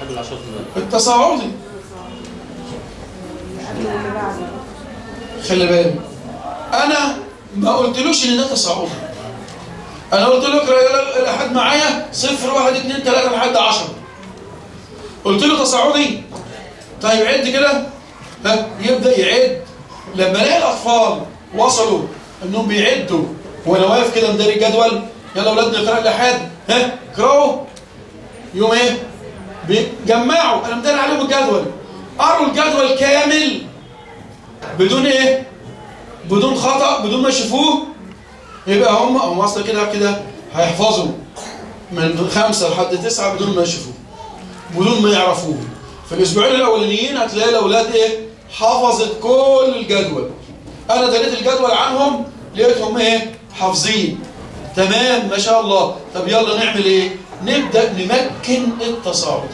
صاحب العشرة دول التصاعدي خلي بالك انا ما قلتلوش ان ده تصاعدي انا قلت له اقرا لحد معايا صفر واحد اتنين تلاته لحد عشرة قلت له تصاعدي طيب عد كده ها يبدا يعد لما الاقي الاطفال وصلوا انهم بيعدوا وانا واقف كده مداري الجدول يلا اولاد نقرا لحد ها اقراوا يوم ايه بيجمعوا انا مداري عليهم الجدول قروا الجدول كامل بدون ايه بدون خطأ بدون ما يشوفوه يبقى هم هم اصلا كده كده هيحفظوا من خمسة لحد تسعة بدون ما يشوفوه بدون ما يعرفوه في الاسبوعين الاولانيين هتلاقي الاولاد ايه حفظت كل الجدول انا دليت الجدول عنهم لقيتهم ايه حافظين تمام ما شاء الله طب يلا نعمل ايه نبدا نمكن التصاعد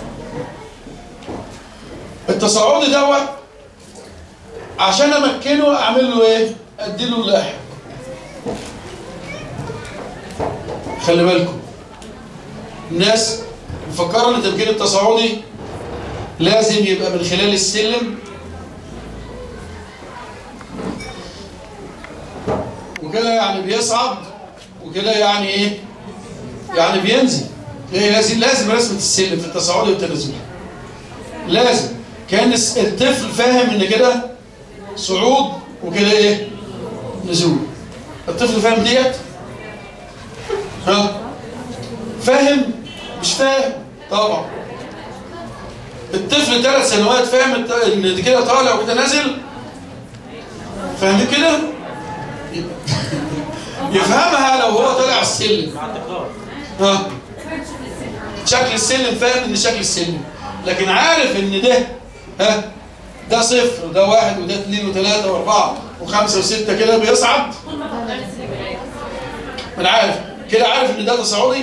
التصاعدي دوت عشان امكنه اعمل له ايه ادي له لاحق خلي بالكم الناس مفكره ان تمكين التصاعدي لازم يبقى من خلال السلم وكده يعني بيصعد وكده يعني ايه يعني بينزل ايه لازم لازم رسمه السلم في التصاعدي والتنازلي لازم كان الس- الطفل فاهم ان كده صعود وكده ايه نزول الطفل فاهم ديت ها فاهم مش فاهم طبعا الطفل ثلاث سنوات فاهم الت- ان دي كده طالع وكده نازل فاهمين كده يفهمها لو هو طالع السلم مع التكرار ها شكل السلم فاهم ان شكل السلم لكن عارف ان ده ها ده صفر وده واحد وده اثنين وثلاثة واربعة وخمسة وستة كده بيصعد انا عارف كده عارف ان ده تصاعدي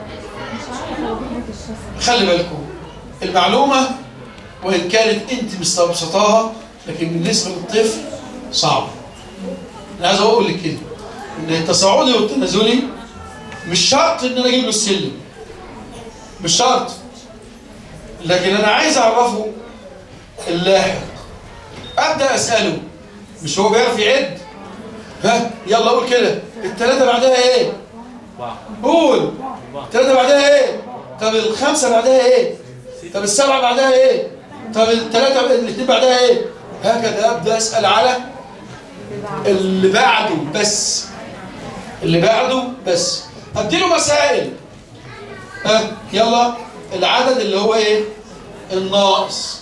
خلي بالكم المعلومة وإن كانت أنت مستبسطاها لكن بالنسبة للطفل صعب أنا عايز أقول لك كده إن التصاعدي والتنازلي مش شرط إن أنا أجيب له السلم مش شرط لكن أنا عايز أعرفه اللاحق أبدأ أسأله مش هو بيعرف يعد ها يلا قول كده الثلاثة بعدها إيه واحد قول الثلاثة بعدها ايه؟ طب الخمسة بعدها ايه؟ طب السبعة بعدها ايه؟ طب الثلاثة الاثنين بعدها ايه؟ هكذا ابدا اسال على اللي بعده بس اللي بعده بس اديله مسائل ها يلا العدد اللي هو ايه؟ الناقص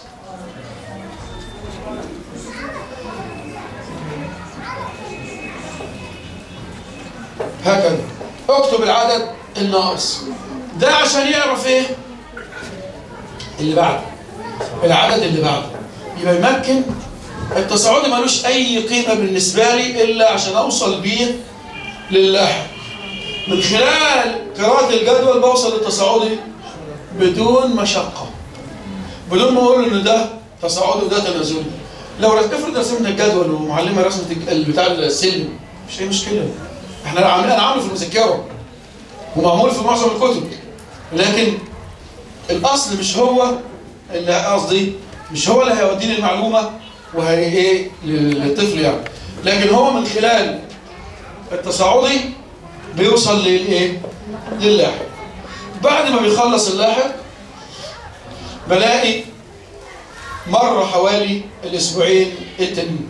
هكذا اكتب العدد الناقص ده عشان يعرف ايه اللي بعده العدد اللي بعده يبقى يمكن التصاعدي ملوش اي قيمه بالنسبه لي الا عشان اوصل بيه للاحق من خلال قراءه الجدول بوصل للتصاعدي بدون مشقه بدون ما اقول ان ده تصاعدي وده تنازلي لو افرض رسمنا الجدول ومعلمه رسمه الج- بتاع السلم مش اي مشكله احنا عاملين انا عامله في المذكره ومعمول في معظم الكتب لكن الاصل مش هو اللي قصدي مش هو اللي هيوديني المعلومه وهي ايه للطفل يعني لكن هو من خلال التصاعدي بيوصل للايه للاحق بعد ما بيخلص اللاحق بلاقي مر حوالي الاسبوعين التانيين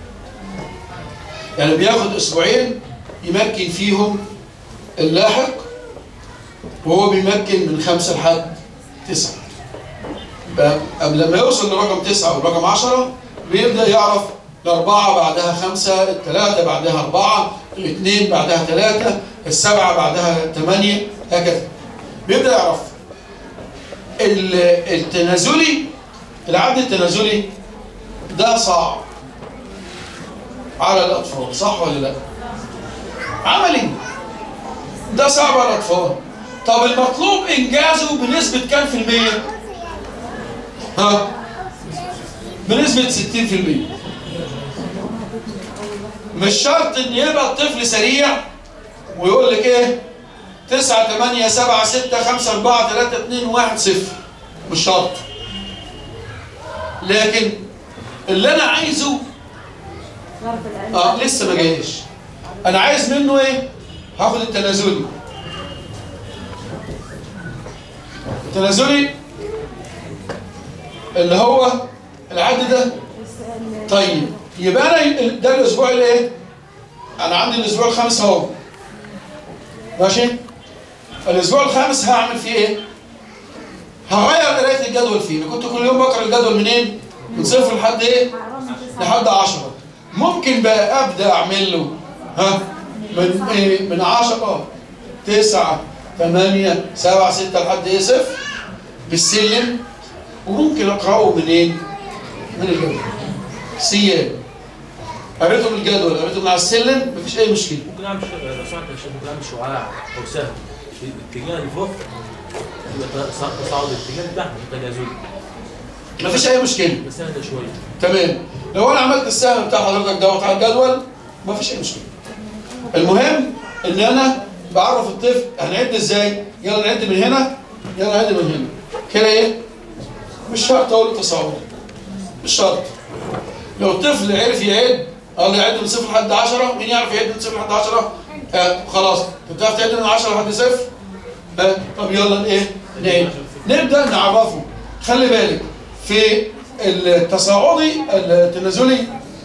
يعني بياخد اسبوعين يمكن فيهم اللاحق وهو بيمكن من خمسة لحد تسعة يبقى قبل لما يوصل لرقم تسعة ورقم عشرة بيبدأ يعرف الأربعة بعدها خمسة الثلاثة بعدها أربعة الاثنين بعدها ثلاثة السبعة بعدها ثمانية هكذا بيبدأ يعرف ال- التنازلي العد التنازلي ده صعب على الأطفال صح ولا لا؟ عملي ده صعب على الأطفال طب المطلوب إنجازه بنسبة كام في المية؟ ها؟ بنسبة 60% مش شرط إن يبقى الطفل سريع ويقول لك إيه؟ 9 8 7 6 5 4 3 2 1 0 مش شرط لكن اللي انا عايزه ظرف الأقل اه لسه ما جايش انا عايز منه ايه هاخد التنازلي التنازلي اللي هو العد ده الس- طيب يبقى انا ده الاسبوع الايه انا عندي الاسبوع الخامس اهو ماشي الاسبوع الخامس هعمل فيه ايه هغير قرايه الجدول فيه انا كنت كل يوم بقرا الجدول منين من صفر لحد ايه حرام تسعة. لحد 10 ممكن بقى ابدا اعمل له ها من ايه من 10 9 8 7 6 لحد ايه صفر بالسلم وممكن اقراه منين من الجدول سيان قريته من الجدول قريته من على السلم مفيش اي مشكله ممكن اعمل ش- لو سمحت يا شيخ ممكن اعمل شعاع او سهم في الاتجاه اللي فوق يبقى تص- تصاعد الاتجاه بتاعها تنازلي مفيش اي مشكله بس اهدى شويه تمام لو انا عملت السهم بتاع حضرتك دوت على الجدول مفيش اي مشكله المهم ان انا بعرف الطفل هنعد ازاي يلا نعد من هنا يلا نعد من هنا كده ايه مش شرط اقول تصاعد مش شرط لو الطفل عرف يعد الله يعد من صفر لحد 10 مين يعرف يعد من صفر لحد 10 آه خلاص انت بتعرف تعد من 10 لحد صفر آه طب يلا ايه نعد نبدا نعرفه خلي بالك في التصاعدي التنازلي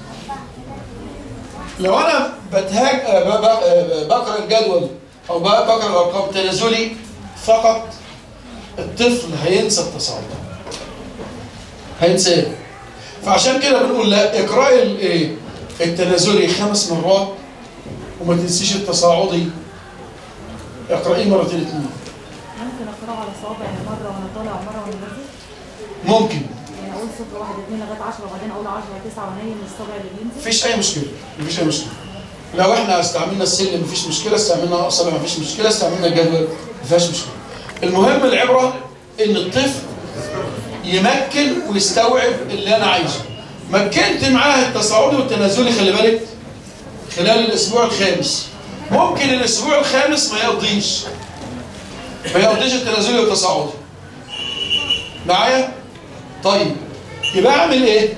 لو انا بتهاج آه، ب- ب- آه، بقرا الجدول او ب- بقرا الارقام تنازلي فقط الطفل هينسى التصاعد هينساه فعشان كده بنقول لا اقراي الايه التنازلي خمس مرات وما تنسيش التصاعدي اقرأيه مرتين اتنين ممكن اقراه على صوابعي مرة وانا طالع ومرة وانا نازل ممكن يعني اقول صفر واحد اتنين لغاية 10 وبعدين اقول 10 9 وانيم الصابع اللي بينزل مفيش اي مشكله مفيش اي مشكله لو احنا استعملنا السلم مفيش مشكله استعملنا اصابع مفيش مشكله استعملنا الجدول مفيهاش مشكله المهم العبره ان الطفل يمكن ويستوعب اللي انا عايزه مكنت معاه التصاعدي والتنازلي خلي بالك خلال الاسبوع الخامس ممكن الاسبوع الخامس ما يقضيش ما يقضيش التنازلي والتصاعدي معايا طيب يبقى اعمل ايه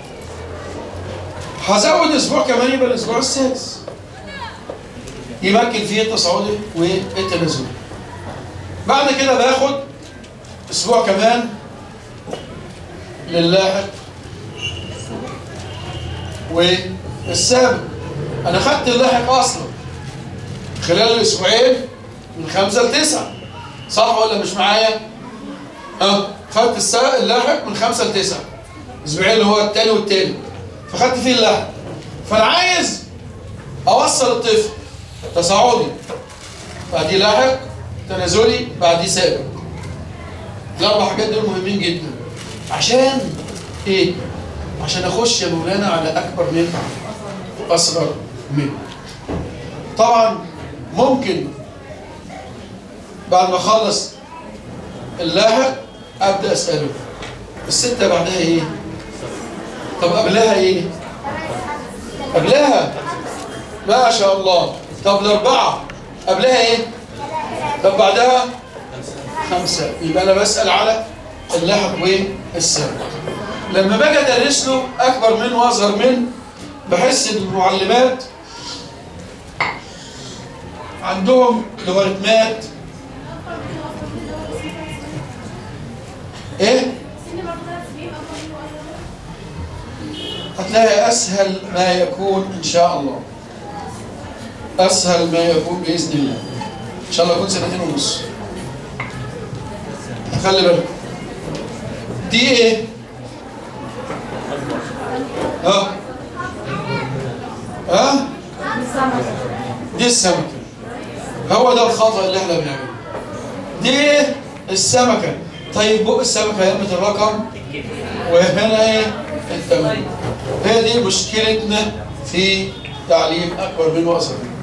هزود اسبوع كمان يبقى الاسبوع السادس يمكن فيه التصاعدي والتنازلي بعد كده باخد اسبوع كمان للاحق والسابق انا خدت اللاحق اصلا خلال الاسبوعين من خمسة لتسعة صح ولا مش معايا؟ ها خدت السا- اللاحق من خمسة لتسعة الاسبوعين اللي هو التاني والتاني فخدت فيه اللاحق فانا عايز اوصل الطفل تصاعدي بعديه لاحق تنازلي بعديه سابق الاربع حاجات دول مهمين جدا عشان ايه عشان اخش يا مولانا على اكبر منه واصغر منه طبعا ممكن بعد ما اخلص اللاحق ابدا اساله السته بعدها ايه طب قبلها ايه قبلها ما شاء الله طب الاربعه قبلها ايه طب بعدها خمسة يبقى أنا بسأل على اللاحق والسابق لما باجي أدرس له أكبر منه وأصغر منه بحس إن المعلمات عندهم لوغاريتمات إيه؟ هتلاقي أسهل ما يكون إن شاء الله أسهل ما يكون بإذن الله إن شاء الله يكون سنتين ونص خلي بالك دي ايه ها ها السمكة دي السمكة هو ده الخطأ اللي احنا بنعمله دي ايه السمكة طيب بق السمكة يمة الرقم وهنا ايه الثمن هي دي مشكلتنا في تعليم اكبر من واصغر من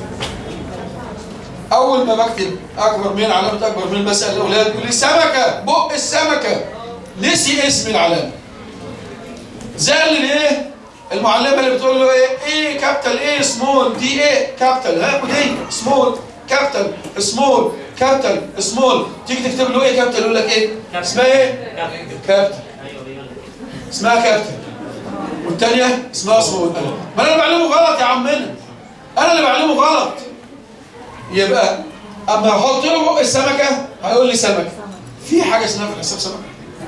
اول ما بكتب اكبر من علامه اكبر من بسال الاولاد يقول لي سمكه بق السمكه نسي اسم العلامه زي اللي ايه المعلمه اللي بتقول له ايه ايه كابيتال ايه سمول دي ايه كابيتال ها ودي سمول كابيتال سمول كابيتال سمول تيجي تكتب له ايه كابيتال يقول لك ايه اسمها ايه كابيتال اسمها كابيتال والثانيه اسمها سمول ما انا اللي بعلمه غلط يا عمنا انا اللي بعلمه غلط يبقى اما احط له السمكه هيقول لي سمكه في حاجه اسمها في الحساب سمكه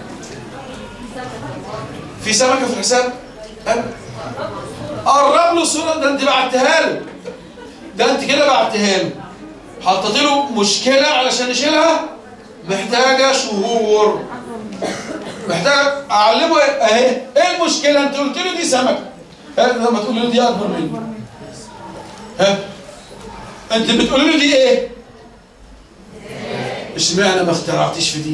في سمكه في الحساب أبدا. قرب له الصوره ده انت بعتها له ده انت كده بعتها له حطيت له مشكله علشان نشيلها محتاجه شهور محتاج اعلمه اهي ايه المشكله انت قلت له دي سمكه ها لما تقول له دي اكبر مني ها انت بتقول له دي ايه اشمعنى ما اخترعتش في دي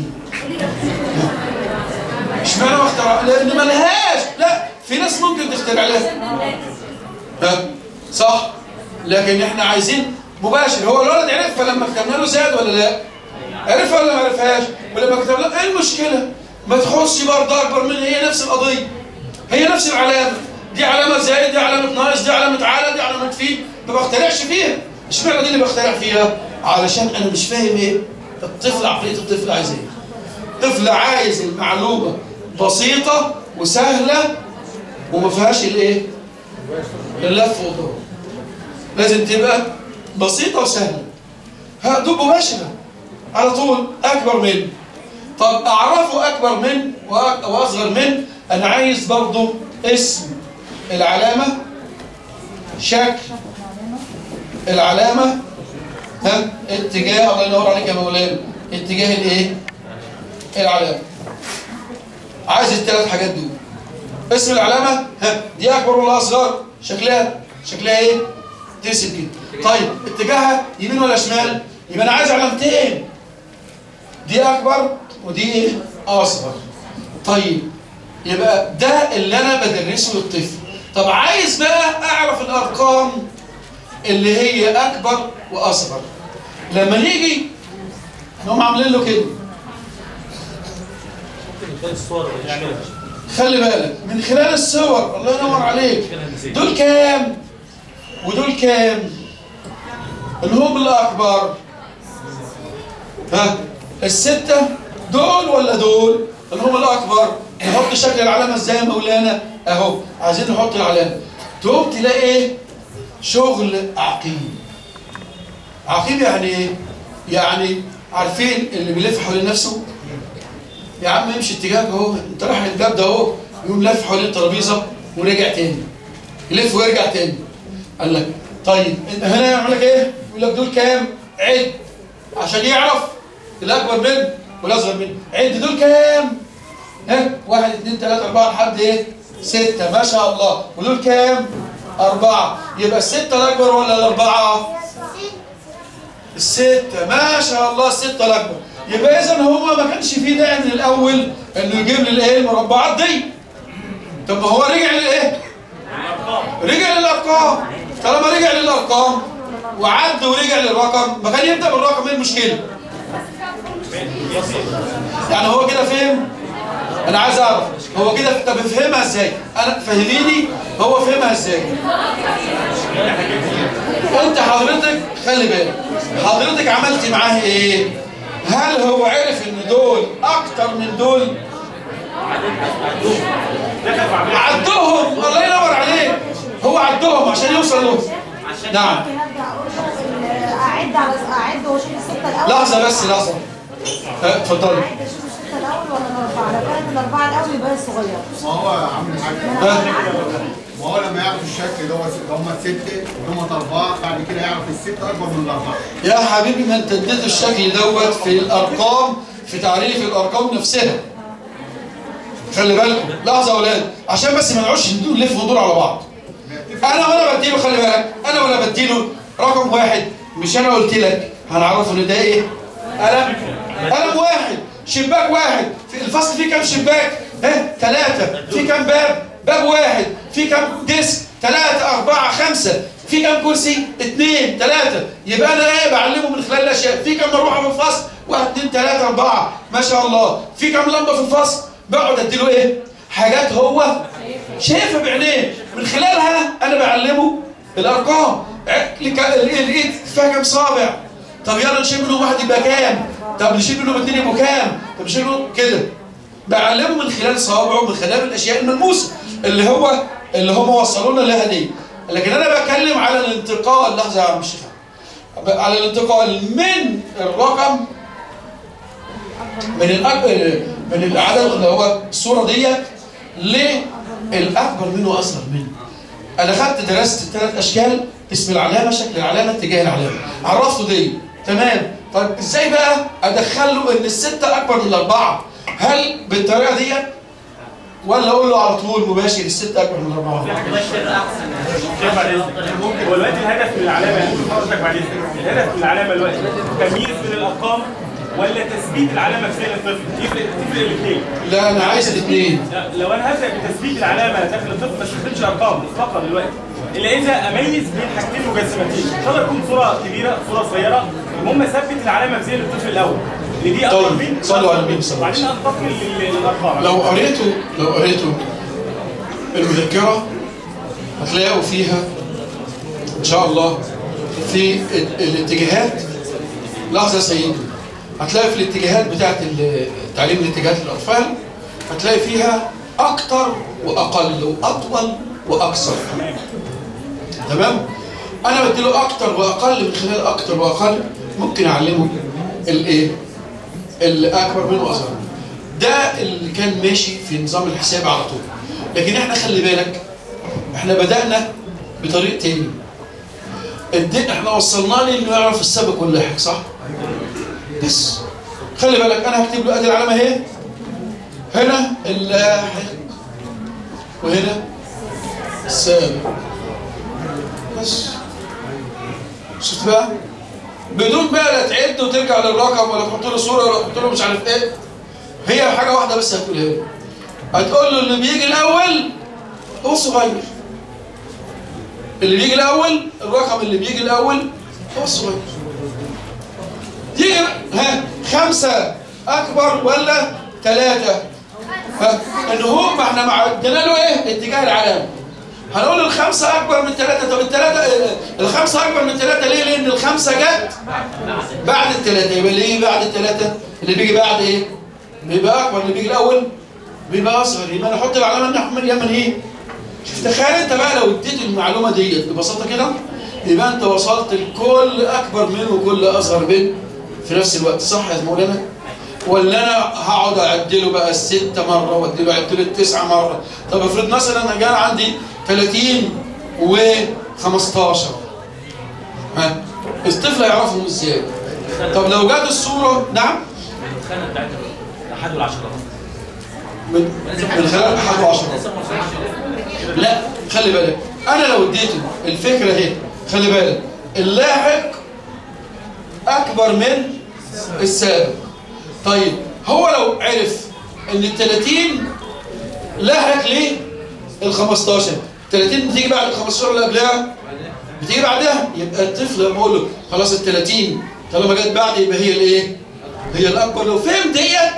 اشمعنى ما اخترع لان ملهاش لا في ناس ممكن تخترع لها ها صح لكن احنا عايزين مباشر هو الولد عرفها لما كتبنا له زاد ولا لا عرفها ولا ما عرفهاش ولما كتب له ايه المشكله ما تخش برضه اكبر منها هي نفس القضيه هي نفس العلامه دي علامه زائد دي علامه ناقص دي علامه عالة دي علامه في ما بخترعش فيها اشمعنى دي اللي بخترع فيها علشان انا مش فاهم ايه الطفل عقليه الطفل عايز ايه الطفل عايز المعلومه بسيطه وسهله وما فيهاش الايه اللف والدوران لازم تبقى بسيطه وسهله هدوب مباشره على طول اكبر من طب اعرفه اكبر من وأ- واصغر من انا عايز برضو اسم العلامه شكل العلامه ها اتجاه الله ينور عليك يا مولانا اتجاه الايه العلامه عايز الثلاث حاجات دول اسم العلامه ها دي اكبر ولا اصغر شكلها شكلها ايه ترسم كده طيب اتجاهها يمين ولا شمال يبقى انا عايز علامتين دي اكبر ودي ايه اصغر طيب يبقى ده اللي انا بدرسه للطفل طب عايز بقى اعرف الارقام اللي هي اكبر واصغر لما نيجي نقوم عاملين له كده ممكن من خلال الصور يعني خلي بالك من خلال الصور الله ينور عليك دول كام ودول كام اللي هم الأكبر ها الستة دول ولا دول اللي هم الأكبر نحط شكل العلامة ازاي يا مولانا اهو عايزين نحط العلامة تقوم تلاقي ايه شغل عقيم عقيم يعني ايه يعني عارفين اللي بيلف حوالين نفسه يا عم امشي اتجاهك اهو انت رايح الباب ده اهو يقوم لف حوالين الترابيزه ورجع تاني يلف ويرجع تاني قال لك طيب انت هنا يعمل لك ايه؟ يقول لك دول كام؟ عد عشان يعرف الاكبر منه والاصغر منه عد دول كام؟ ها واحد اثنين ثلاثة أربعة لحد ايه؟ ستة ما شاء الله ودول كام؟ أربعة يبقى الستة الأكبر ولا الأربعة؟ الستة ما شاء الله الستة الأكبر يبقى إذا هو ما كانش فيه داعي من الأول إنه يجيب لي الإيه المربعات دي طب ما هو رجع للإيه؟ رجع للأرقام طالما رجع للأرقام وعد ورجع للرقم ما كان يبدأ بالرقم إيه المشكلة؟ يعني هو كده فهم؟ أنا عايز أعرف هو كده طب فهمها إزاي؟ أنا فهميني هو فهمها إزاي؟ انت حضرتك خلي بالك حضرتك عملت معاه ايه هل هو عرف ان دول اكتر من دول عدهم الله ينور عليك هو عدهم عشان يوصل له نعم ممكن ارجع اقول له اعد على اعد واشوف السته الاول لحظه بس لحظه اه، اتفضلي اعد اشوف السته الاول ولا الاربعه لو كانت الاربعه الاول يبقى هي الصغيره ما هو عامل حاجه ها؟ ما هو لما يعرف الشكل ده هم ستة وهم أربعة بعد كده يعرف الستة أكبر من الأربعة يا حبيبي ما انت اديته الشكل دوت في الارقام في تعريف الارقام نفسها خلي بالكم لحظه يا اولاد عشان بس ما نقعدش ندور نلف وندور على بعض انا وانا بديله خلي بالك انا وانا بديله رقم واحد مش انا قلت لك هنعرفه ان ده ايه قلم قلم واحد شباك واحد في الفصل فيه كام شباك ها ثلاثة في كام باب باب واحد في كام ديسك ثلاثة أربعة خمسة في كام كرسي اثنين ثلاثة يبقى أنا إيه بعلمه من خلال الأشياء في كام مروحة في الفصل واحد اثنين ثلاثة أربعة ما شاء الله في كام لمبة في الفصل بقعد أديله إيه حاجات هو شايفها بعينيه من خلالها انا بعلمه الارقام ع- لك- الايد فيها كام صابع طب يلا نشيل منهم واحد يبقى كام طب نشيل منهم اتنين يبقوا كام طب نشيل منهم كده بعلمه من خلال صوابعه من خلال الاشياء الملموسه اللي هو اللي هم وصلونا لها دي لكن انا بتكلم على الانتقال لحظه يا عم الشيخ على الانتقال من الرقم من الأكبر من العدد اللي هو الصورة دي للأكبر منه وأصغر منه أنا خدت درست الثلاث أشكال اسم العلامة شكل العلامة اتجاه العلامة عرفته دي تمام طيب إزاي بقى أدخله إن الستة أكبر من الأربعة هل بالطريقة دي ولا أقول له على طول مباشر الستة أكبر من الأربعة شايف بعد اذنك هو دلوقتي الهدف من العلامه اللي انت حضرتك بعد اذنك الهدف من العلامه دلوقتي تمييز بين الارقام ولا تثبيت العلامه في ذهن الطفل يفرق تفرق الاثنين لا أنا عايز الاثنين لو انا هبدا بتثبيت العلامه داخل الطفل ما استخدمش ارقام اطلاقا دلوقتي الا اذا اميز بين حاجتين مجسمتين مش هقدر تكون صوره كبيره صوره صغيره المهم اثبت العلامه في ذهن الطفل الاول اللي دي اكبر طيب، من صلوا على النبي صلى الله عليه وبعدين انتقل لل- للارقام لو قريتوا لو قريتوا المذكرة هتلاقوا فيها إن شاء الله في ال- الاتجاهات لحظة يا سيدي هتلاقي في الاتجاهات بتاعت ال- تعليم الاتجاهات للأطفال هتلاقي فيها أكتر وأقل وأطول وأكثر تمام؟ أنا بديله أكتر وأقل من خلال أكتر وأقل ممكن أعلمه الإيه؟ الأكبر منه وأصغر منه ده اللي كان ماشي في نظام الحساب على طول لكن احنا خلي بالك احنا بدأنا بطريق تاني الدين احنا وصلنا لي انه يعرف السابق واللاحق صح؟ بس خلي بالك انا هكتب له ادي العلامه اهي هنا اللاحق وهنا السابق بس شفت بقى؟ بدون بقى لا تعد وترجع للرقم ولا تحط له صوره ولا تحط له مش عارف ايه هي حاجه واحده بس هتقولها له هتقول له اللي بيجي الاول هو الصغير اللي بيجي الاول الرقم اللي بيجي الاول هو الصغير يجي ها خمسه اكبر ولا ثلاثه ها ان هو ما احنا مع ادينا له ايه اتجاه العلامه هنقول الخمسه اكبر من ثلاثه طب الثلاثه الخمسه اكبر من ثلاثه ليه؟ لان الخمسه جت بعد الثلاثه يبقى ليه بعد الثلاثه اللي بيجي بعد ايه؟ بيبقى اكبر اللي بيجي الاول بيبقى اصغر يبقى انا احط العلامه النحو من اليمن ايه؟ شوف تخيل انت بقى لو اديت المعلومه ديت ببساطه كده يبقى انت وصلت لكل اكبر منه وكل اصغر منه في نفس الوقت صح يا مولانا؟ ولا انا هقعد اعدله بقى الستة مرة واديله اعدله التسعة مرة طب افرض مثلا انا جاي عندي 30 و 15 ها الطفل هيعرفهم ازاي؟ طب لو جت الصورة نعم الخانه بتاعتها احد والعشرات من من خلال احد وعشرة لسه ما وصلش لا خلي بالك انا لو اديته الفكره اهي خلي بالك اللاحق اكبر من السابق طيب هو لو عرف ان ال 30 لاحق ليه ال 15 30 بتيجي بعد ال 15 اللي قبلها بتيجي بعدها يبقى الطفل لما اقول له خلاص ال 30 طالما جت بعد يبقى هي الايه؟ هي الاكبر لو فهم ديت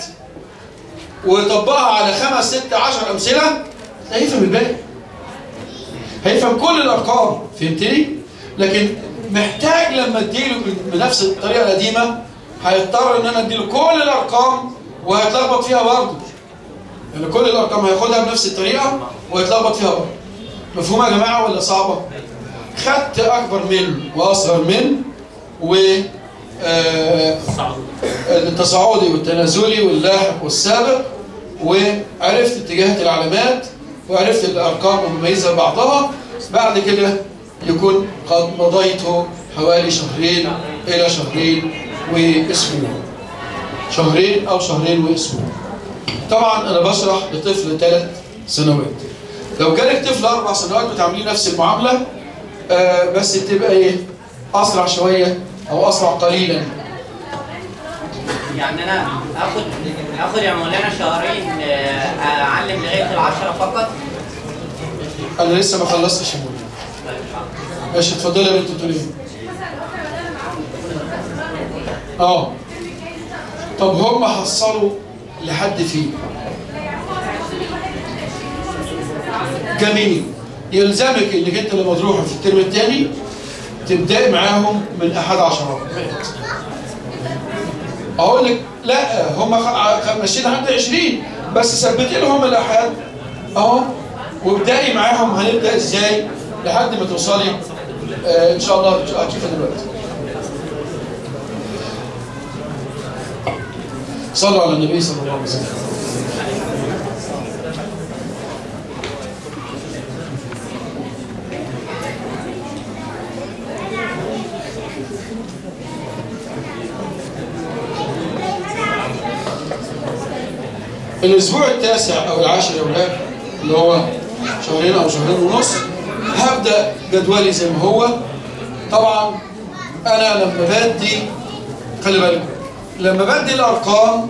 وطبقها على خمس ست عشر امثله هيفهم الباقي هيفهم كل الارقام فهمتني لكن محتاج لما اديله بنفس الطريقه القديمه هيضطر ان انا اديله كل الارقام وهيتلخبط فيها برضه يعني كل الارقام هياخدها بنفس الطريقه وهيتلخبط فيها برضه مفهومه يا جماعه ولا صعبه خدت اكبر من واصغر من و آه صعب التصاعدي والتنازلي واللاحق والسابق وعرفت اتجاهات العلامات وعرفت الارقام ومميزه بعضها بعد كده يكون قد مضيت حوالي شهرين الى شهرين واسبوع شهرين او شهرين واسبوع طبعا انا بشرح لطفل ثلاث سنوات لو جالك طفل اربع سنوات بتعمليه نفس المعامله آه بس بتبقى ايه اسرع شويه او اسرع قليلا يعني انا اخد اخد يا مولانا شهرين آه، اعلم لغايه العشره فقط انا لسه ما خلصتش يا مولانا ماشي اتفضلي يا بنت تقولي ايه اه طب هم حصلوا لحد فين جميل يلزمك انك انت لما تروح في الترم الثاني تبدأي معاهم من أحد عشرات أقول لك لا هم خ- خ- ماشيين لحد 20 بس ثبتي لهم الأحد أهو وابدأي معاهم هنبدأ إزاي لحد ما توصلي آه إن شاء الله هتشوفها دلوقتي صلوا على النبي صلى الله عليه وسلم الاسبوع التاسع او العاشر يا اولاد اللي هو شهرين او شهرين ونص هبدا جدولي زي ما هو طبعا انا لما بدي خلي بالكم لما بدي الارقام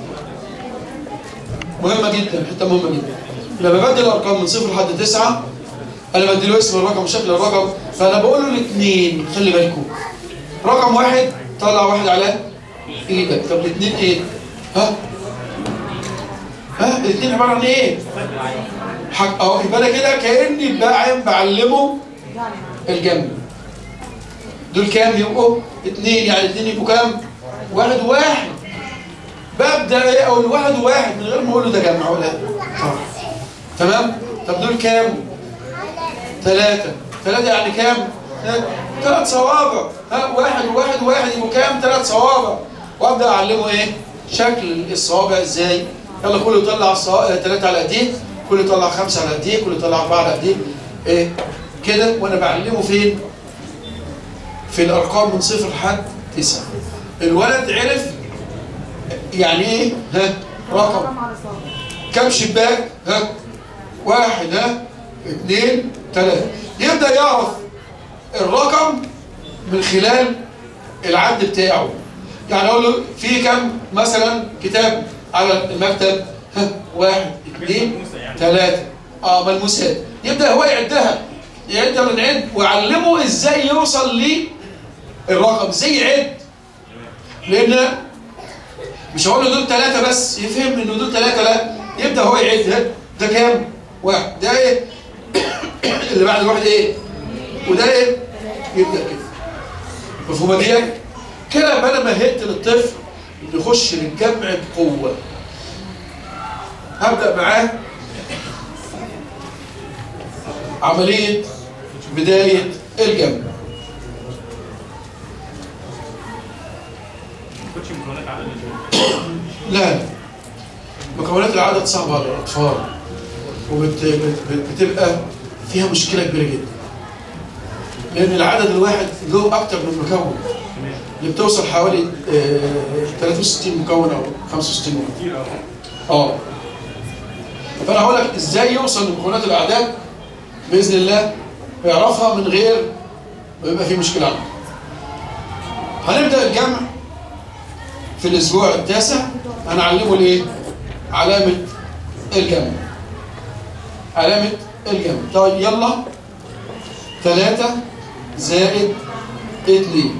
مهمه جدا حته مهمه جدا لما بدي الارقام من صفر لحد تسعه انا بدي له اسم الرقم وشكل الرقم فانا بقول له الاثنين خلي بالكم رقم واحد طلع واحد على ايدك طب الاثنين ايه؟ ها؟ ها الاثنين عباره عن ايه؟ حق اهو يبقى انا كده كاني باعم بعلمه الجمع دول كام يبقوا؟ اثنين يعني اثنين يبقوا كام؟ واحد وواحد ببدا ايه اقول واحد وواحد من غير ما اقول له ده جمع ولا طب. تمام؟ طب دول كام؟ ثلاثة ثلاثة يعني كام؟ ها؟ ثلاث صوابع ها واحد وواحد وواحد يبقوا كام؟ ثلاث صوابع وابدا اعلمه ايه؟ شكل الصوابع ازاي؟ يلا كله يطلع الصوا- ثلاثة على ايديه كله يطلع خمسة على ايديه كله يطلع أربعة على ايديه ايه؟ كده وانا بعلمه فين؟ في الارقام من صفر لحد تسعة الولد عرف يعني ايه؟ ها؟ رقم رقم على الصابع كم شباك ها واحد ها اثنين ثلاثة يبدأ يعرف الرقم من خلال العد بتاعه يعني اقول له في كم مثلا كتاب على المكتب ها واحد اثنين ثلاثة اه ملموسات يبدأ هو يعدها يعدها من عد ويعلمه ازاي يوصل للرقم ازاي يعد لان مش هقول له دول ثلاثة بس يفهم انه دول ثلاثة لا يبدأ هو يعد ها، ده كام؟ واحد ده ايه؟ اللي بعد الواحد ايه؟ وده ايه؟ يبدأ كده مفهومة دي؟ كده يبقى انا مهدت للطفل انه يخش للجمع بقوة هبدأ معاه عملية بداية الجمع كوتش مكونات عدد لا لا. مكونات العدد صعبة على الأطفال وبتبقى فيها مشكلة كبيرة جدا لأن العدد الواحد له أكتر من مكون اللي بتوصل حوالي آه، 63 مكون أو 65 مكون كتير اه اه فأنا هقول لك إزاي يوصل لمكونات الأعداد بإذن الله ويعرفها من غير ما يبقى في مشكلة عنده هنبدأ الجمع في الأسبوع التاسع هنعلمه الإيه؟ علامة الجمع علامة الجمع طيب يلا ثلاثة زائد اتنين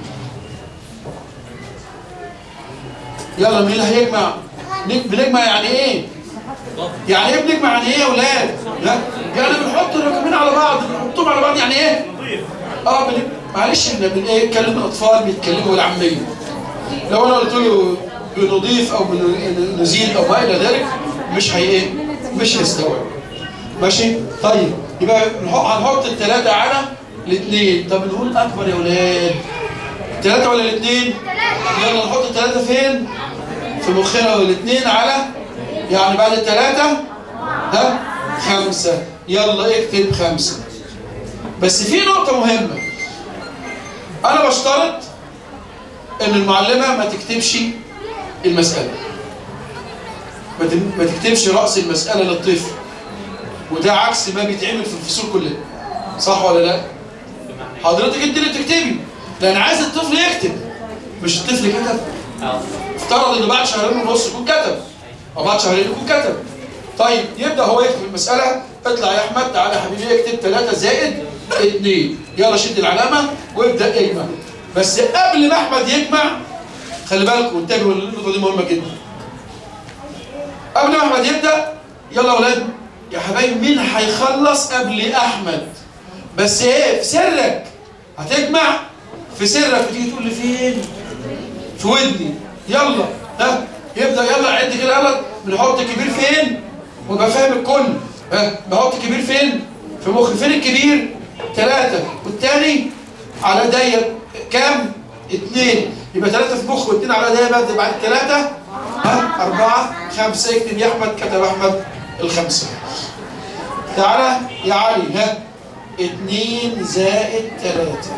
يلا مين اللي هيجمع؟ نج- بنجمع يعني ايه؟ يعني ايه بنجمع يعني ايه يا ولاد؟ ها؟ يعني بنحط الرقمين على بعض بنحطهم على بعض يعني ايه؟ نضيف اه بن... معلش احنا بن ايه نتكلم الاطفال بيتكلموا بالعاميه لو انا قلت له بنضيف او بن- نزيد او ما الى ذلك مش هي ايه مش هيستوعب ماشي طيب يبقى نحط هنحط الثلاثه على الاثنين طب نقول اكبر يا ولاد الثلاثه ولا الاثنين يلا نحط الثلاثه فين في مخنا والاثنين على يعني بعد الثلاثه ها خمسه يلا اكتب خمسه بس في نقطة مهمة أنا بشترط إن المعلمة ما تكتبش المسألة ما تم- ما تكتبش رأس المسألة للطفل وده عكس ما بيتعمل في الفصول كلها صح ولا لا؟ حضرتك انت اللي بتكتبي لأن عايز الطفل يكتب مش الطفل كتب اه افترض ان بعد شهرين ونص يكون كتب او بعد شهرين يكون كتب طيب يبدا هو يكتب المساله اطلع يا احمد تعالى يا حبيبي اكتب 3 زائد 2 يلا شد العلامه وابدا اجمع بس قبل ما احمد يجمع خلي بالكم انتبهوا النقطه دي مهمه جدا قبل ما احمد يبدا يلا يا اولاد يا حبايبي مين هيخلص قبل احمد بس ايه في سرك هتجمع في سرك وتيجي تقول لي فين في ودني يلا ها يبدا يلا عد كده يلا بنحط الكبير فين ويبقى فاهم الكل ها بحط الكبير فين في مخي فين الكبير ثلاثة والتاني على داير كام اثنين يبقى ثلاثة في مخ واثنين على داير بقى بعد ثلاثة ها أربعة خمسة اكتب يا أحمد كتب أحمد الخمسة تعالى يا علي ها اتنين زائد تلاتة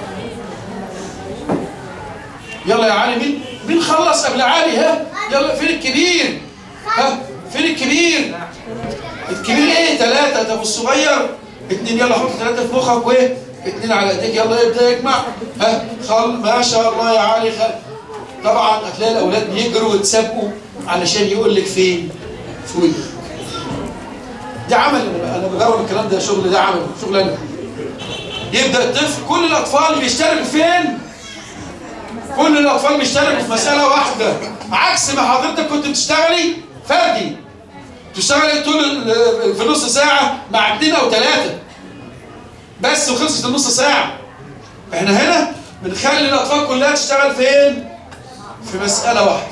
يلا يا علي مين مين خلص قبل علي ها يلا فين الكبير ها فين الكبير الكبير ايه تلاتة طب الصغير اتنين يلا حط تلاتة في مخك وايه اتنين على ايديك يلا ابدا يجمع ها خل ما شاء الله يا علي خل طبعا هتلاقي الاولاد بيجروا ويتسابقوا علشان يقول لك فين في ودنك ده عمل انا انا بجرب الكلام ده شغل ده عمل شغل انا يبدا الطفل كل الاطفال بيشتركوا فين كل الاطفال بيشتركوا في مساله واحده عكس ما حضرتك كنت بتشتغلي فردي تشتغلي طول ال- في نص ساعه مع اثنين او ثلاثه بس وخلصت النص ساعه احنا هنا بنخلي الاطفال كلها تشتغل فين في مساله واحده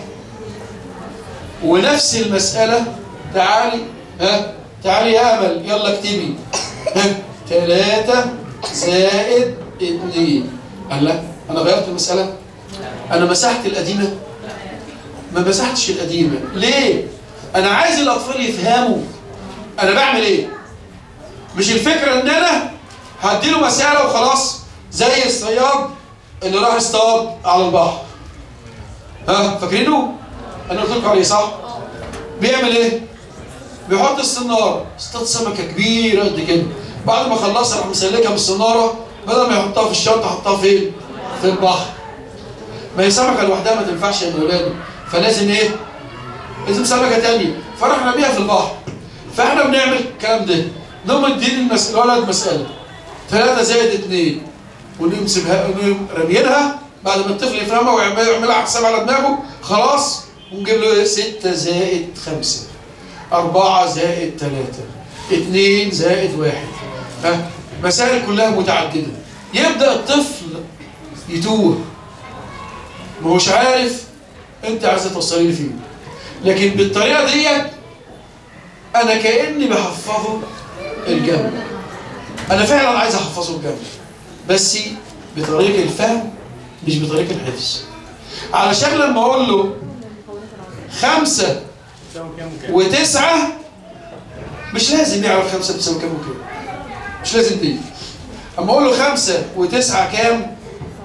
ونفس المساله تعالي ها تعالي يا امل يلا اكتبي ها ثلاثة زائد اتنين قال لا انا غيرت المسألة انا مسحت القديمة ما مسحتش القديمة ليه انا عايز الاطفال يفهموا انا بعمل ايه مش الفكرة ان انا هديله مسألة وخلاص زي الصياد اللي راح يصطاد على البحر ها فاكرينه انا قلت لكم عليه صح بيعمل ايه بيحط السنارة اصطاد سمكة كبيرة قد كده بعد ما خلصها راح مسلكها بالسنارة بدل ما يحطها في الشنطة حطها فين؟ في البحر ما هي سمكة لوحدها ما تنفعش يا ولاده فلازم ايه؟ لازم سمكة تانية فراح رميها في البحر فاحنا بنعمل الكلام ده نقوم مدين المس... الولد مسألة ثلاثة زائد اثنين ونمسكها ونقوم راميينها بعد ما الطفل يفهمها ويعمل- ويعملها حساب على دماغه خلاص ونجيب له ايه؟ ستة زائد خمسة أربعة زائد ثلاثة اثنين زائد واحد ها مسائل كلها متعددة يبدأ الطفل يتوه ما هوش عارف انت عايزه توصلي لي فين لكن بالطريقة ديت انا كأني بحفظه الجمع انا فعلا عايز احفظه الجمع بس بطريقة الفهم مش بطريقة الحفظ علشان لما اقول له خمسة تساوي كام وكام وتسعة مش لازم يعرف خمسة بتساوي كام وكام مش لازم دي اما اقول له خمسة وتسعة كام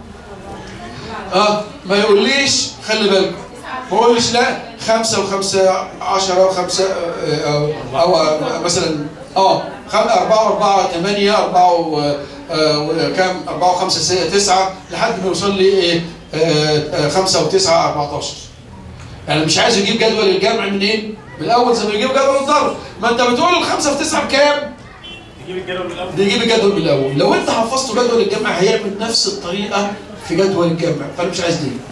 اه ما يقوليش خلي بالك ما يقوليش لا خمسة وخمسة عشرة وخمسة آه، أو, أو مثلا اه خم- أربعة وأربعة ثمانية أربعة و- آه، وكام أربعة وخمسة ستة تسعة لحد ما يوصل لي إيه آه، آه، خمسة وتسعة أربعتاشر يعني مش عايز يجيب جدول الجمع منين؟ من الاول زي ما يجيب جدول الضرب ما انت بتقول الخمسه في تسعه بكام؟ تجيب الجدول من الاول بيجيب الجدول من الاول لو انت حفظته جدول الجمع هيعمل نفس الطريقه في جدول الجمع فانا مش عايز دي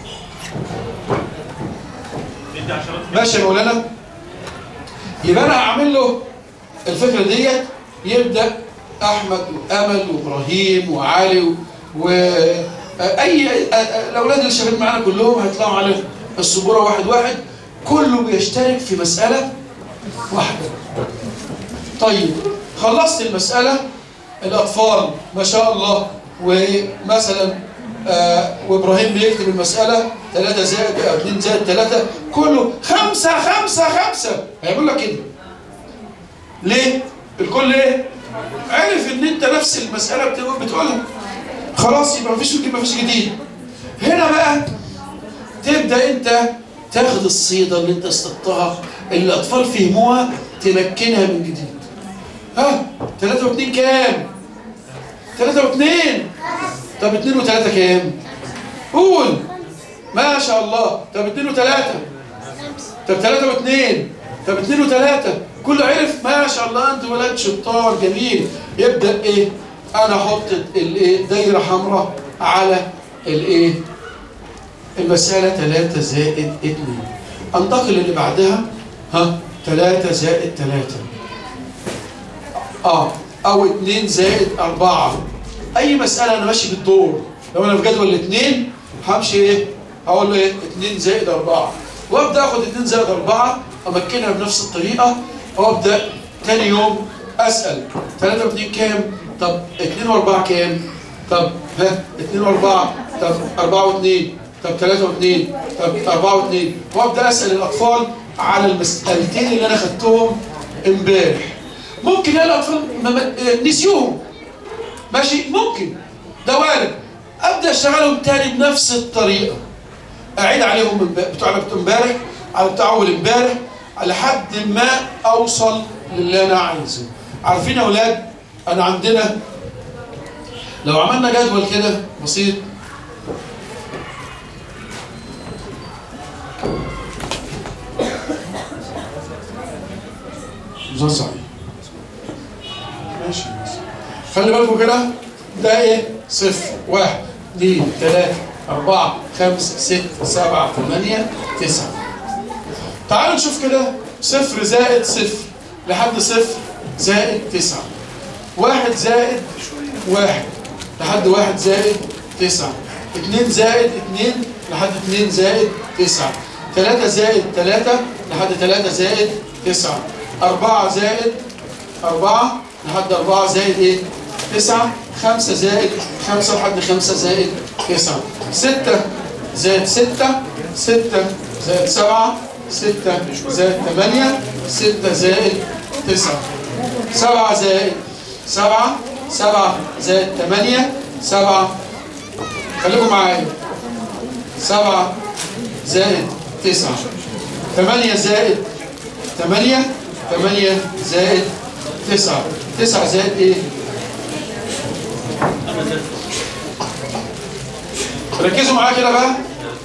تدي عشرات ماشي يا مولانا يبقى انا هعمل له الفكره ديت يبدا احمد وامل وابراهيم وعلي واي الاولاد اللي شغالين معانا كلهم هيطلعوا على السبوره واحد واحد كله بيشترك في مساله واحده طيب خلصت المساله الاطفال ما شاء الله ومثلا آه وابراهيم بيكتب المساله 3 زائد 2 زائد 3 كله خمسة خمسة خمسة هيقول لك كده ليه؟ الكل ايه؟ عرف ان انت نفس المسألة بت- بتقولها خلاص يبقى مفيش يبقى مفيش جديد هنا بقى تبدأ انت تاخد الصيدة اللي انت اصطدتها اللي الاطفال فهموها تمكنها من جديد ها ثلاثة واثنين كام؟ ثلاثة واثنين طب اثنين وثلاثة كام؟ قول ما شاء الله طب اثنين وثلاثة طب ثلاثة واثنين طب اثنين وثلاثة كله عرف ما شاء الله انتوا ولاد شطار جميل يبدأ ايه انا احط الايه دايرة حمراء على الايه المسألة 3 زائد 2 انتقل اللي بعدها ها 3 زائد 3 اه او 2 زائد 4 اي مسألة انا ماشي بالدور لو انا في جدول الاثنين همشي ايه هقول له ايه 2 زائد 4 وابدا اخد 2 زائد 4 امكنها بنفس الطريقه وابدا تاني يوم اسال 3 و2 كام طب 2 و4 كام طب ها 2 و4 طب 4 و2 طب 3 و2 طب 4 و2 وابدا اسال الاطفال على المسالتين اللي انا خدتهم امبارح ممكن يلاقي الاطفال ما- ما- نسيوهم ماشي ممكن ده وارد ابدا اشتغلهم تاني بنفس الطريقه اعيد عليهم من ب- بتوع بتوع امبارح على بتوع اول امبارح لحد ما اوصل للي انا عايزه عارفين يا اولاد انا عندنا لو عملنا جدول كده بسيط ده صحيح ماشي خلي بالكم كده ده ايه صفر واحد اثنين ثلاثة أربعة خمسة ستة سبعة ثمانية تسعة تعالوا نشوف كده صفر زائد صفر لحد صفر زائد تسعة واحد زائد واحد لحد واحد زائد تسعة اتنين زائد اتنين لحد اتنين زائد تسعة تلاتة زائد تلاتة لحد تلاتة زائد تسعة أربعة زائد أربعة لحد أربعة زائد إيه؟ تسعة خمسة زائد خمسة لحد خمسة زائد تسعة ستة زائد ستة ستة زائد سبعة ستة زائد ثمانية ستة زائد تسعة سبعة زائد سبعة سبعة زائد ثمانية سبعة خليكم معايا سبعة زائد تسعة ثمانية زائد ثمانية ثمانية زائد تسعة تسعة زائد ايه؟ ركزوا معايا كده بقى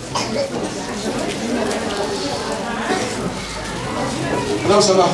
لو سمحت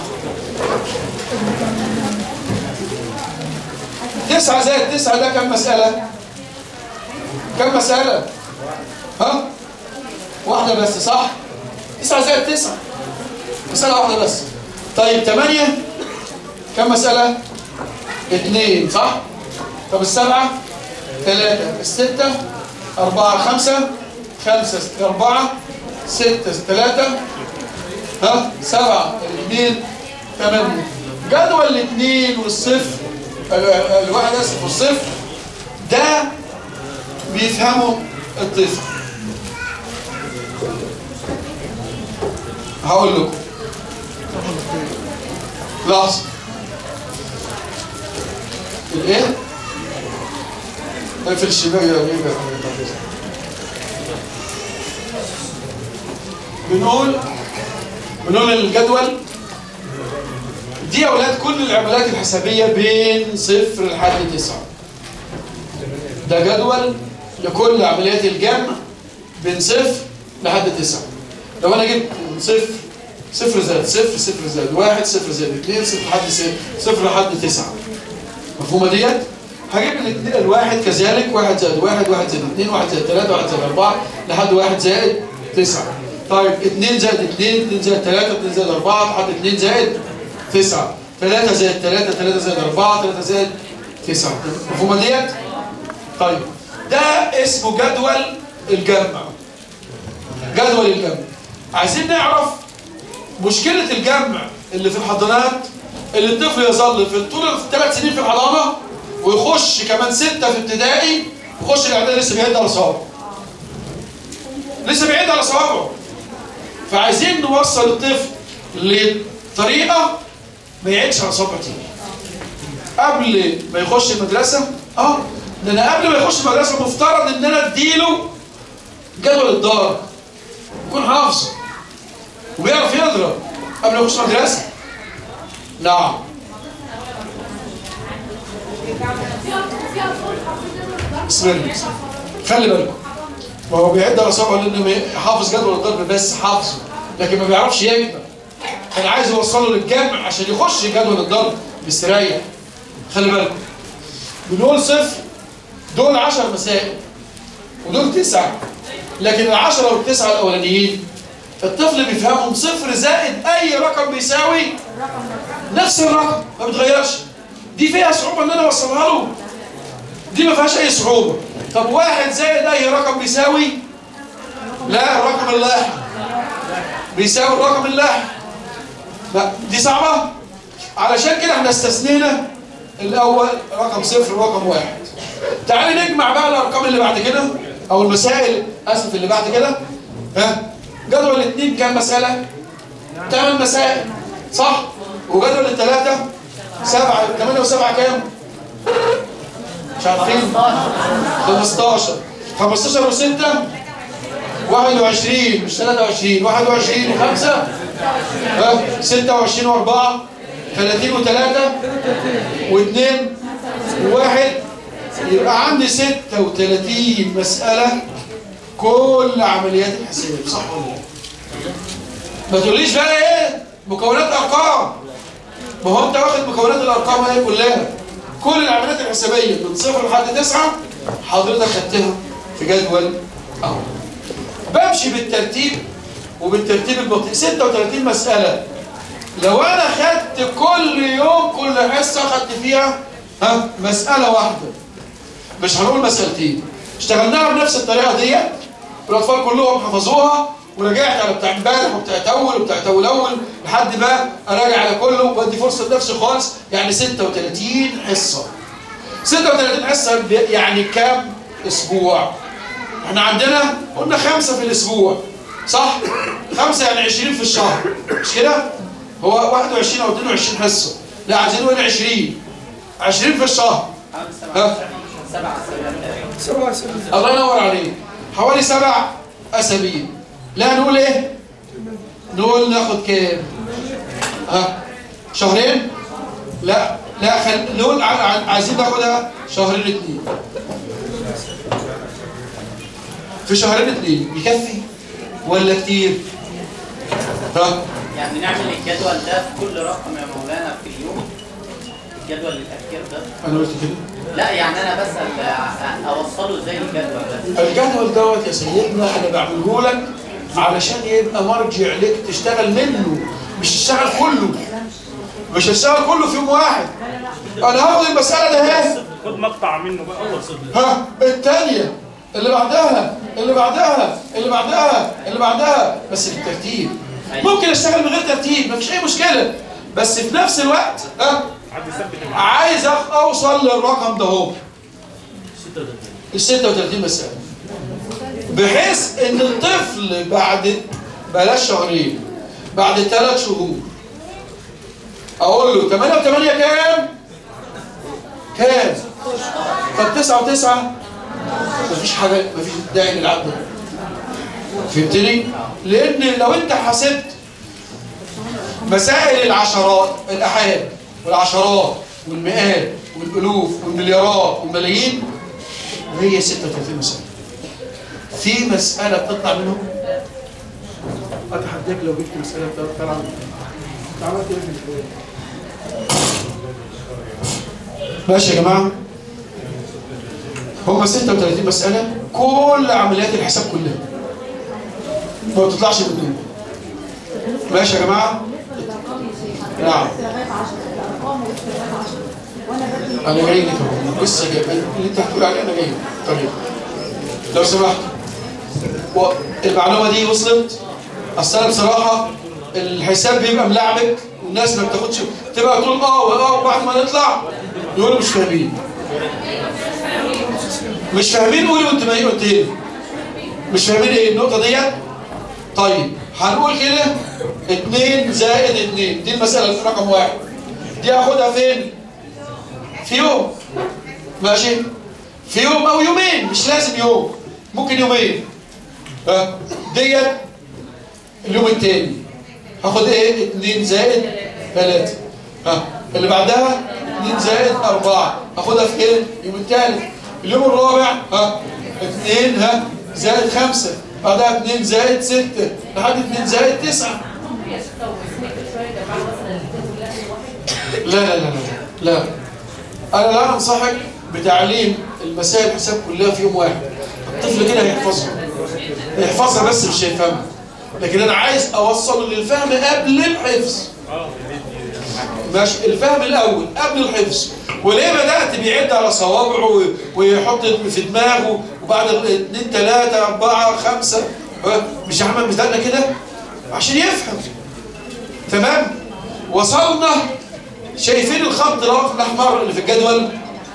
تسعة زائد تسعة ده كم مسألة؟ كم مسألة؟ ها؟ واحدة بس صح؟ تسعة زائد تسعة مسألة واحدة بس طيب ثمانية كم مسألة؟ اثنين صح؟ طب السبعة ثلاثة الستة أربعة خمسة خمسة ست- أربعة ستة ثلاثة ها سبعة الاثنين ثمانية جدول الاثنين والصفر ال- ال- الواحد اسف والصفر ده بيفهمه الطفل هقول لكم لحظة الايه؟ اقفل الشباك يا غريب يا حبيبي بنقول بنقول الجدول دي يا اولاد كل العمليات الحسابيه بين صفر لحد تسعه ده جدول لكل عمليات الجمع بين صفر لحد تسعه لو انا جبت من صفر صفر زائد صفر صفر زائد واحد صفر زائد اثنين صفر لحد صفر صفر لحد تسعه مفهومه ديت؟ هجيب الاثنين الواحد كذلك واحد زائد واحد واحد زائد اثنين واحد زائد ثلاثة واحد زائد أربعة لحد واحد زائد تسعة طيب اثنين زائد اثنين اثنين زائد ثلاثة اثنين زائد أربعة لحد اثنين زائد تسعة ثلاثة زائد ثلاثة ثلاثة زائد أربعة ثلاثة زائد تسعة مفهومة ديت؟ طيب ده اسمه جدول الجمع جدول الجمع عايزين نعرف مشكلة الجمع اللي في الحضانات اللي الطفل يظل في طول الثلاث سنين في الحضانة ويخش كمان ستة في ابتدائي ويخش الاعدادي لسه بيعد على صوابعه لسه بيعد على صوابعه فعايزين نوصل الطفل لطريقة ما يعدش على صوابعه تاني قبل ما يخش المدرسة اه ده انا قبل ما يخش المدرسة مفترض ان انا اديله جدول الدار يكون حافظه وبيعرف يضرب قبل ما يخش مدرسة نعم اسمعني خلي بالكم ما هو بيعد على صبعه لانه حافظ جدول الضرب بس حافظه لكن ما بيعرفش يكتب انا عايز اوصله للجمع عشان يخش جدول الضرب مستريح خلي بالكم بنقول صفر دول 10 مسائل ودول تسعة لكن العشرة والتسعة الأولانيين الطفل بيفهمهم صفر زائد أي رقم بيساوي نفس الرقم ما بيتغيرش دي فيها صعوبة إن أنا أوصلها له دي ما فيهاش أي صعوبة طب واحد زائد اي رقم بيساوي لا الرقم اللاحق بيساوي الرقم اللاحق لا دي صعبة علشان كده احنا استثنينا الاول رقم صفر ورقم واحد تعالي نجمع بقى الارقام اللي بعد كده او المسائل اسف اللي بعد كده ها جدول الاثنين كام مسألة ثمان مسائل صح وجدول الثلاثة سبعة ثمانية وسبعة كام مش عارفين 15 15 و6 21 مش 23 21 و5 26 و4 30 و3 و2 و1 يبقى عندي 36 مسألة كل عمليات الحساب صح ولا لا؟ ما تقوليش بقى ايه مكونات ارقام ما هو انت واخد مكونات الارقام اهي كلها كل العمليات الحسابيه من صفر لحد تسعه حضرتك خدتها في جدول اهو بمشي بالترتيب وبالترتيب البطيء 36 مساله لو انا خدت كل يوم كل حصه خدت فيها ها مساله واحده مش هنقول مسألتين اشتغلناها بنفس الطريقة ديت والأطفال كلهم حفظوها ورجعت على بتاع امبارح وبتاع تول وبتاع تول أول لحد ما أراجع على كله وأدي فرصة لنفسي خالص يعني 36 حصة 36 حصة ب- يعني كام أسبوع؟ احنا عندنا قلنا خمسة في الأسبوع صح؟ خمسة يعني 20 في الشهر مش كده؟ هو 21 أو 22 حصة لا عايزين نقول 20 20 في الشهر ها؟ سبعة الله ينور عليك حوالي سبع أسابيع لا نقول إيه؟ نقول ناخد كام؟ ها؟ شهرين؟ لا لا خل... نقول ع- ع- عايزين ناخدها شهرين اتنين في شهرين اتنين يكفي ولا كتير؟ ها؟ يعني نعمل الجدول ده في كل رقم يا مولانا في اليوم الجدول التفكير ده أنا قلت كده لا يعني انا بسأل أ- اوصله ازاي الجدول ده الجدول دوت يا سيدنا انا بعمله لك علشان يبقى مرجع لك تشتغل منه مش تشتغل كله مش تشتغل كله في يوم واحد انا هاخد المساله ده اهي خد مقطع منه بقى اول صفر ها الثانيه اللي بعدها اللي بعدها اللي بعدها اللي بعدها بس بالترتيب ممكن اشتغل من غير ترتيب مفيش اي مشكله بس في نفس الوقت ها حد يثبت معاه عايز أخ- اوصل للرقم ده اهو 36 ال 36 مسألة بحيث ان الطفل بعد بلاش شهرين بعد ثلاث شهور اقول له 8 و8 كام؟ كام؟ طب 9 و9 مفيش حاجة مفيش داعي للعب ده فهمتني؟ لان لو انت حسبت مسائل العشرات الاحاد والعشرات والمئات والالوف والمليارات والملايين هي 36 مسألة في مسألة بتطلع منهم أتحداك لو جبت مسألة بتطلع منهم أنت عملت إيه في الحوار؟ ماشي يا جماعة هم 36 مسألة كل عمليات الحساب كلها ما بتطلعش منهم ماشي يا جماعة الارقام يا شيخ نعم. لغايه 10 الارقام ولسه لغايه 10 وانا بدي انا جاي لك اهو لسه جاي اللي انت هتقول عليه انا جاي لك. طيب لو سمحت و- المعلومه دي وصلت اصل انا بصراحه الحساب بيبقى ملعبك والناس ما بتاخدش تبقى تقول اه واه وبعد ما نطلع يقولوا مش فاهمين مش فاهمين قولوا انت ما قلت لي مش فاهمين ايه النقطه ديت طيب هنقول كده 2 زائد 2 دي المساله رقم واحد دي هاخدها فين؟ في يوم ماشي في يوم او يومين مش لازم يوم ممكن يومين ها ديت اليوم التاني هاخد ايه 2 زائد 3 ها اللي بعدها 2 زائد 4 هاخدها في ايه اليوم التالت اليوم الرابع ها 2 ها زائد 5 بعدها 2 زائد 6 لحد 2 زائد 9 لا لا لا لا لا انا لا انصحك بتعليم المسائل الحساب كلها في يوم واحد الطفل كده هيحفظها هيحفظها بس مش هيفهمها لكن انا عايز اوصل للفهم قبل الحفظ ماشي الفهم الاول قبل الحفظ وليه بدأت بيعد على صوابعه و- ويحط في دماغه وبعد اتنين تلاتة أربعة خمسة ها؟ مش عمل بتاعنا كده عشان يفهم تمام وصلنا شايفين الخط الأخ- الأحمر اللي في الجدول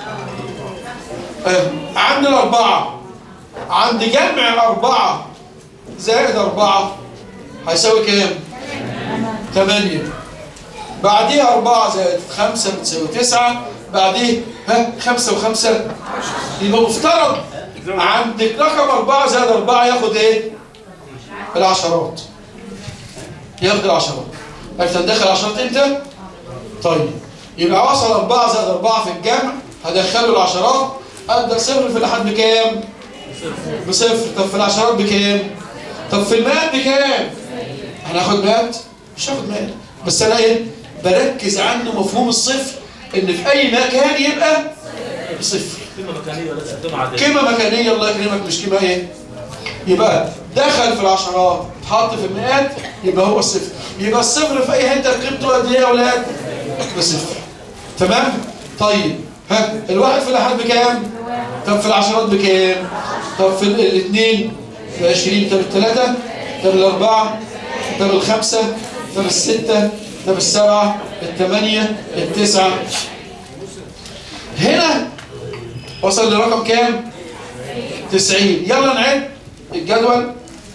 آه، عندنا أربعة عند جمع أربعة زائد أربعة هيساوي كام؟ ثمانية بعديها أربعة زائد خمسة بتساوي تسعة بعديه ها خمسة وخمسة يبقى مفترض عندك رقم أربعة زائد أربعة ياخد إيه؟ العشرات ياخد العشرات عرفت هندخل العشرات إمتى؟ طيب يبقى وصل أربعة زائد أربعة في الجمع هدخله العشرات أبدأ صفر في الأحد بكام؟ بصفر طب في العشرات بكام؟ طب في المئات بكام؟ هناخد مئات؟ مش هاخد مئات بس أنا إيه؟ بركز عنه مفهوم الصفر إن في أي مكان يبقى بصفر قيمه مكانيه ولا قيمه عاديه قيمة مكانية الله يكرمك مش قيمة ايه يبقى دخل في العشرات اتحط في المئات يبقى هو الصفر يبقى الصفر في اي حتة قيمته قد ايه يا اولاد بصفر تمام طيب ها الواحد في الاحد بكام طب في العشرات بكام طب في ال- الاثنين بعشرين طب الثلاثة طب الاربعة طب الخمسة طب الستة طب السبعة الثمانية التسعة هنا وصل لرقم كام 90 يلا نعد الجدول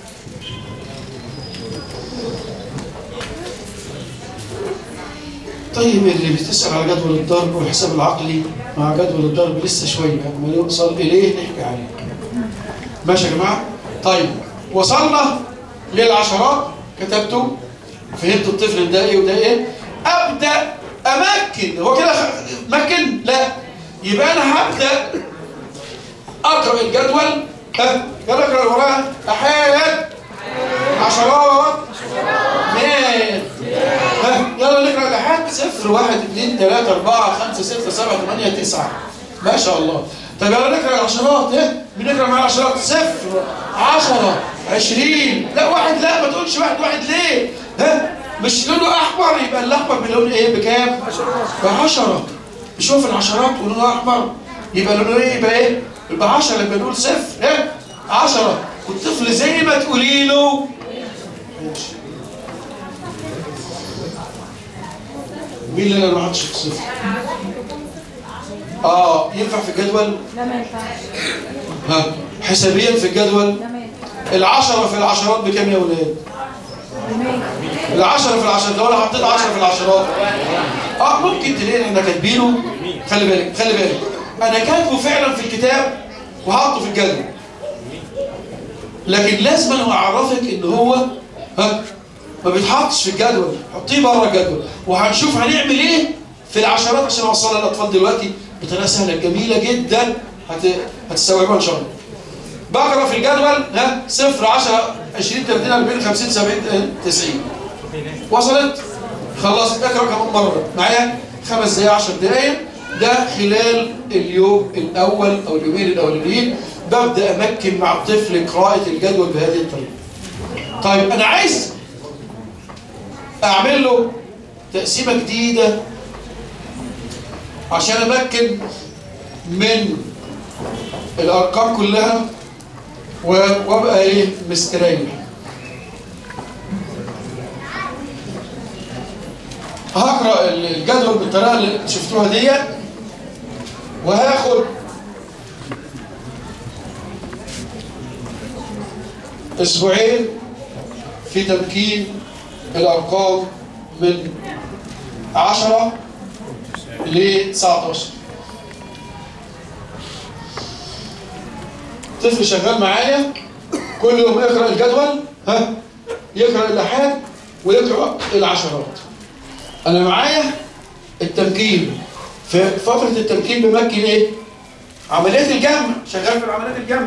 طيب اللي بتسأل على جدول الضرب والحساب العقلي مع جدول الضرب لسه شوية ما يوصل إليه نحكي عليه ماشي يا جماعة طيب وصلنا للعشرات كتبته فهمت الطفل ده ايه وده ايه ابدا امكن هو كده خ- مكن لا يبقى انا هبدا اقرا الجدول ها يلا اقرا اللي وراها احاد عشرات مئات ها يلا نقرا الاحاد صفر واحد اثنين ثلاثة أربعة خمسة ستة سبعة ثمانية تسعة ما شاء الله طب يلا نقرا العشرات ايه بنقرا مع العشرات صفر عشرة عشرين لا واحد لا ما تقولش واحد واحد ليه ها مش لونه احمر يبقى الاحمر بلون ايه بكام بعشرة نشوف العشرات ولونها احمر يبقى لونه ايه يبقى ايه يبقى 10 لما نقول صفر ايه 10 والطفل زي ما تقولي له ماشي. مين اللي انا ما حطش صفر اه ينفع في الجدول لا ما ينفعش ها حسابيا في الجدول لا ما ينفعش العشرة في العشرات بكام يا ولاد بمية العشرة في العشرات لو انا حطيت 10 في العشرات اه ممكن تلاقي احنا كاتبينه خلي بالك خلي بالك انا كاتبه فعلا في الكتاب وحاطه في الجدول لكن لازم انا اعرفك ان هو ها ما بيتحطش في الجدول حطيه بره الجدول وهنشوف هنعمل ايه في العشرات عشان اوصلها للاطفال دلوقتي بطريقه سهله جميله جدا هت... هتستوعبوها ان شاء الله بقرا في الجدول ها 0 10 20 30 40 50 70 آه، 90 وصلت خلصت اقرا كمان مره معايا خمس دقايق 10 دقايق ده خلال اليوم الاول او اليومين الاولانيين ببدا امكن مع الطفل قراءه الجدول بهذه الطريقه طيب انا عايز اعمل له تقسيمه جديده عشان امكن من الارقام كلها و- وابقى ايه مستريح هقرا الجدول بالطريقه اللي شفتوها ديت وهاخد اسبوعين في تمكين الارقام من 10 ل 19 طفل شغال معايا كل يوم يقرا الجدول ها يقرا الاحاد ويقرا العشرات انا معايا التمكين في فتره التمكين بمكن ايه عمليات الجمع شغال في عمليات الجمع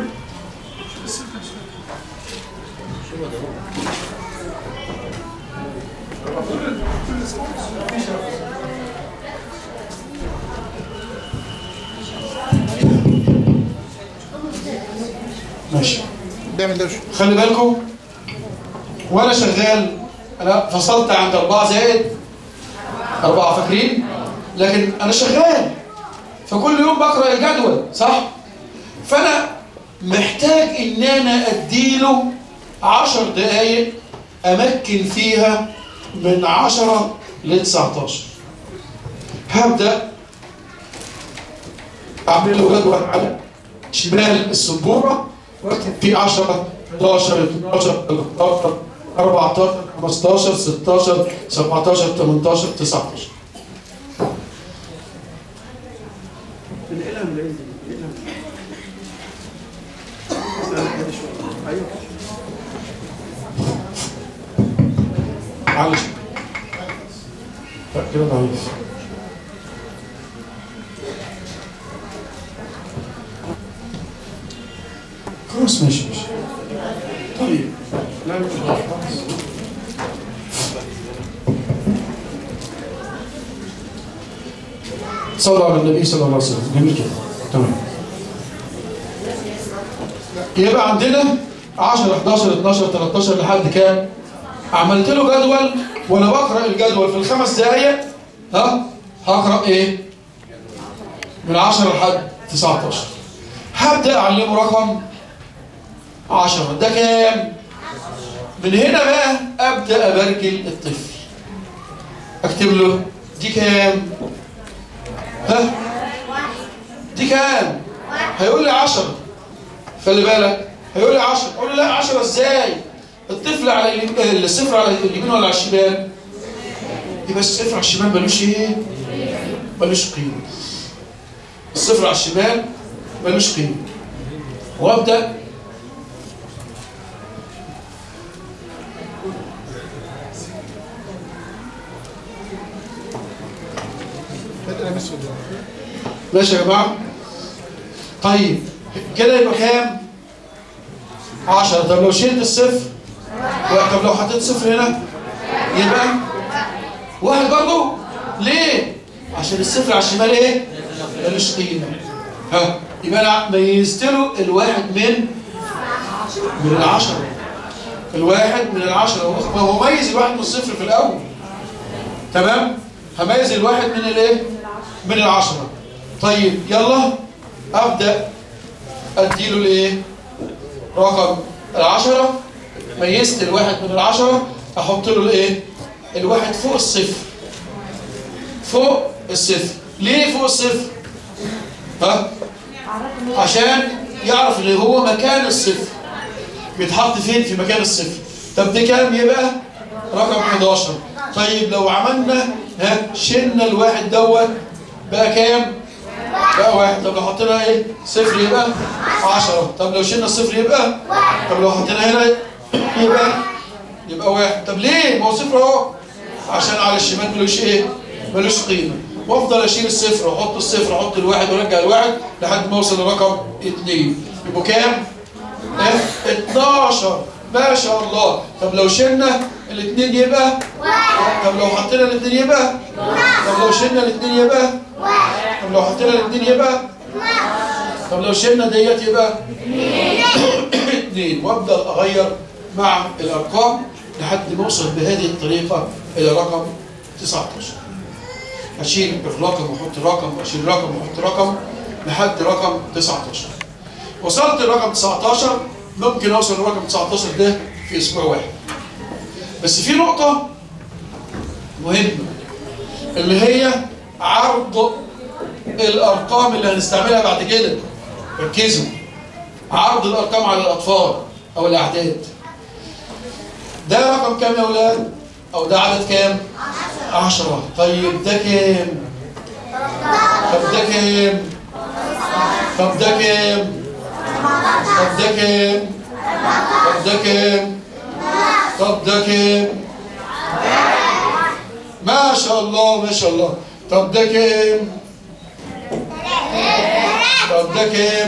ماشي بيعمل ده خلي بالكم وانا شغال انا فصلت عند أربعة زائد أربعة فاكرين لكن انا شغال فكل يوم بقرأ الجدول صح فأنا محتاج إن أنا أديله عشر دقايق أمكن فيها من عشرة ل 19 هبدأ أعمل له جدول على شمال السبورة واكتب فيه 10 11 12 13 14 15 16 17 18 19 معلش لا كده ضعيف خلاص ماشي ماشي طيب لا مش خلاص صلوا على النبي صلى الله عليه وسلم جميل كده تمام يبقى عندنا 10 11 12 13 لحد كام عملت له جدول وانا بقرا الجدول في الخمس دقايق ها هقرا ايه من 10 لحد 19 هبدا اعلمه رقم 10 ده كام من هنا بقى ابدا ابرجل الطفل اكتب له دي كام ها دي كام هيقول لي 10 خلي بالك هيقول لي 10 اقول له لا 10 ازاي الطفل على اليمين الصفر على اليمين ولا على الشمال يبقى الصفر على الشمال ملوش ايه ملوش قيمه الصفر على الشمال ملوش قيمه وابدا ماشي يا جماعه طيب كده يبقى كام 10 طب لو شلت الصفر طب لو حطيت صفر هنا يبقى واحد برضه ليه عشان الصفر على الشمال ايه ملوش قيمه ها يبقى انا ميزت له الواحد من من العشرة الواحد من العشرة ما هو ميز الواحد من الصفر في الاول تمام هميز الواحد من الايه من العشرة طيب يلا ابدا اديله الايه رقم العشرة ميزت الواحد من العشرة احط له الايه الواحد فوق الصفر فوق الصفر ليه فوق الصفر ها عشان يعرف ان هو مكان الصفر بيتحط فين في مكان الصفر طب ده كام يبقى رقم 11 طيب لو عملنا ها شلنا الواحد دوت بقى كام بقى واحد طب لو حطينا ايه صفر يبقى 10 طب لو شلنا الصفر يبقى طب لو حطينا هنا يبقى يبقى واحد طب ليه ما هو صفر اهو عشان على الشمال ملوش ايه ملوش قيمه وافضل اشيل الصفر واحط الصفر واحط الواحد وارجع الواحد لحد ما اوصل لرقم 2 يبقوا كام ايه 12 ما شاء الله طب لو شلنا الاثنين يبقى طب لو حطينا الاثنين يبقى طب لو شلنا الاثنين يبقى طب لو حطينا الاثنين يبقى طب لو شلنا ديت يبقى اثنين وابدا اغير مع الارقام لحد ما اوصل بهذه الطريقه الى رقم 19 اشيل الرقم واحط رقم واشيل رقم واحط رقم لحد رقم 19 وصلت لرقم 19 ممكن اوصل لرقم 19 ده في اسبوع واحد بس في نقطة مهمة اللي هي عرض الارقام اللي هنستعملها بعد كده ركزوا عرض الارقام على الاطفال او الاعداد ده رقم كام يا اولاد او ده عدد كام عشرة طيب ده كام طب ده كام طب ده كام طب ده كام طب ده كام طب ده كام ما شاء الله ما شاء الله طب ده كام طب ده كام